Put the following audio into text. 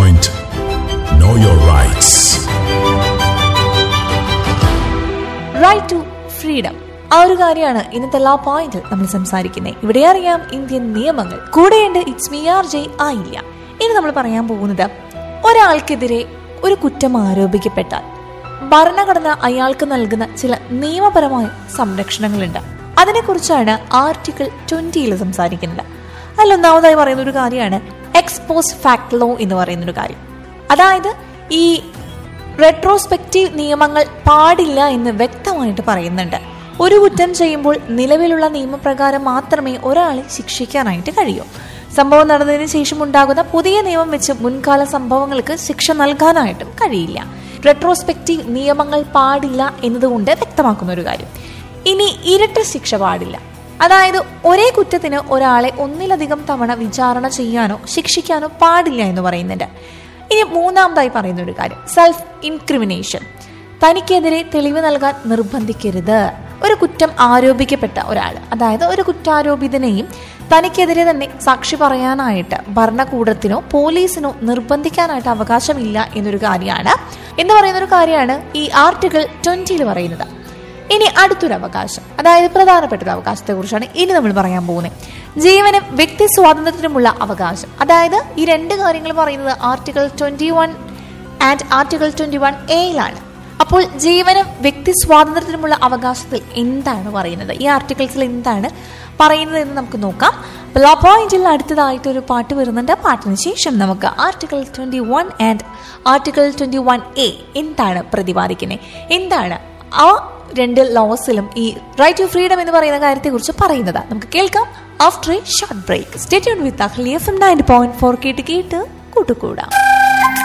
point know your rights. Right to freedom ആ ഒരു കാര്യമാണ് ഇന്നത്തെ ലാ പോയിന്റിൽ നമ്മൾ സംസാരിക്കുന്നത് ഇവിടെ അറിയാം ഇന്ത്യൻ നിയമങ്ങൾ കൂടെയുണ്ട് ഇറ്റ്സ് മി ആർ ജെ ആയില്ല ഇനി നമ്മൾ പറയാൻ പോകുന്നത് ഒരാൾക്കെതിരെ ഒരു കുറ്റം ആരോപിക്കപ്പെട്ടാൽ ഭരണഘടന അയാൾക്ക് നൽകുന്ന ചില നിയമപരമായ സംരക്ഷണങ്ങളുണ്ട് അതിനെക്കുറിച്ചാണ് ആർട്ടിക്കിൾ ട്വന്റിയിൽ സംസാരിക്കുന്നത് അതിൽ ഒന്നാമതായി പറയുന്ന ഒരു കാര്യമാണ് എക്സ്പോസ് ഫാക്ട് ലോ എന്ന് പറയുന്ന ഒരു കാര്യം അതായത് ഈ റെട്രോസ്പെക്റ്റീവ് നിയമങ്ങൾ പാടില്ല എന്ന് വ്യക്തമായിട്ട് പറയുന്നുണ്ട് ഒരു കുറ്റം ചെയ്യുമ്പോൾ നിലവിലുള്ള നിയമപ്രകാരം മാത്രമേ ഒരാളെ ശിക്ഷിക്കാനായിട്ട് കഴിയൂ സംഭവം നടന്നതിന് ശേഷം ഉണ്ടാകുന്ന പുതിയ നിയമം വെച്ച് മുൻകാല സംഭവങ്ങൾക്ക് ശിക്ഷ നൽകാനായിട്ടും കഴിയില്ല റെട്രോസ്പെക്റ്റീവ് നിയമങ്ങൾ പാടില്ല എന്നതുകൊണ്ട് വ്യക്തമാക്കുന്ന ഒരു കാര്യം ഇനി ഇരട്ട ശിക്ഷ പാടില്ല അതായത് ഒരേ കുറ്റത്തിന് ഒരാളെ ഒന്നിലധികം തവണ വിചാരണ ചെയ്യാനോ ശിക്ഷിക്കാനോ പാടില്ല എന്ന് പറയുന്നുണ്ട് ഇനി മൂന്നാമതായി പറയുന്ന ഒരു കാര്യം സെൽഫ് ഇൻക്രിമിനേഷൻ തനിക്കെതിരെ തെളിവ് നൽകാൻ നിർബന്ധിക്കരുത് ഒരു കുറ്റം ആരോപിക്കപ്പെട്ട ഒരാൾ അതായത് ഒരു കുറ്റാരോപിതനെയും തനിക്കെതിരെ തന്നെ സാക്ഷി പറയാനായിട്ട് ഭരണകൂടത്തിനോ പോലീസിനോ നിർബന്ധിക്കാനായിട്ട് അവകാശമില്ല എന്നൊരു കാര്യമാണ് എന്ന് പറയുന്ന ഒരു കാര്യമാണ് ഈ ആർട്ടിക്കിൾ ട്വന്റിയിൽ പറയുന്നത് ഇനി അടുത്തൊരു അവകാശം അതായത് പ്രധാനപ്പെട്ട ഒരു അവകാശത്തെ കുറിച്ചാണ് ഇനി നമ്മൾ പറയാൻ പോകുന്നത് ജീവനും വ്യക്തി സ്വാതന്ത്ര്യത്തിനുമുള്ള അവകാശം അതായത് ഈ രണ്ട് കാര്യങ്ങൾ പറയുന്നത് article twenty one and article twenty one എയിലാണ് അപ്പോൾ ജീവനും വ്യക്തി സ്വാതന്ത്ര്യത്തിനുമുള്ള അവകാശത്തിൽ എന്താണ് പറയുന്നത് ഈ ആർട്ടിക്കിൾസിൽ എന്താണ് പറയുന്നത് എന്ന് നമുക്ക് നോക്കാം ലോ പോയിന്റിൽ അടുത്തതായിട്ട് ഒരു പാട്ട് വരുന്നുണ്ട് പാട്ടിന് ശേഷം നമുക്ക് article twenty one and article twenty one A എന്താണ് പ്രതിപാദിക്കുന്നത് എന്താണ് ആ രണ്ട് ലോസിലും ഈ റൈറ്റ് ടു ഫ്രീഡം എന്ന് പറയുന്ന കാര്യത്തെക്കുറിച്ച് പറയുന്നത് നമുക്ക് കേൾക്കാം after a short break stay with Ahliya from nine point four കേട്ട് കേട്ട് കൂട്ടുകൂടാം